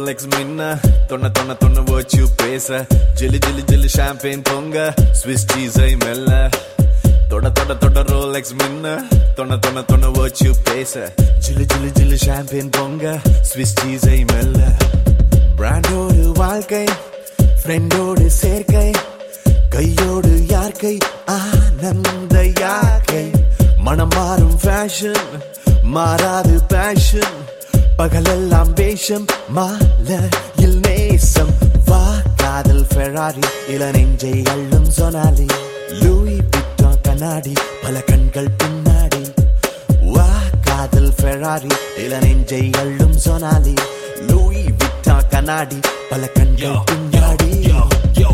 Rolex மின்ன தொண்ண தொண்ண தொண்ண வச்சு பேச ஜிலு ஜிலு ஜிலு ஷாம்பேன் பொங்க ஸ்விஸ் சீஸை மெல்ல தொட தொட தொட ரோலெக்ஸ் மின்ன தொண்ண தொண்ண தொண்ண வச்சு பேச ஜிலு ஜிலு ஜிலு ஷாம்பேன் பொங்க ஸ்விஸ் சீஸை மெல்ல பிராண்டோடு வாழ்க்கை ஃப்ரெண்டோடு சேர்க்கை கையோடு யார்கை ஆனந்த யாக்கை மனம் மாறும் ஃபேஷன் மாறாது பேஷன் பகலெல்லாம் வேஷம் மாலையில் நேசம் வா காதல் ஃபெராரி இள நெஞ்சை அள்ளும் சொனாலி லூயி பிட்டா கண்ணாடி பல கண்கள் பின்னாடி வா காதல் ஃபெராரி இள நெஞ்சை அள்ளும் சொனாலி லூயி விட்டா கண்ணாடி பல கண்கள் பின்னாடி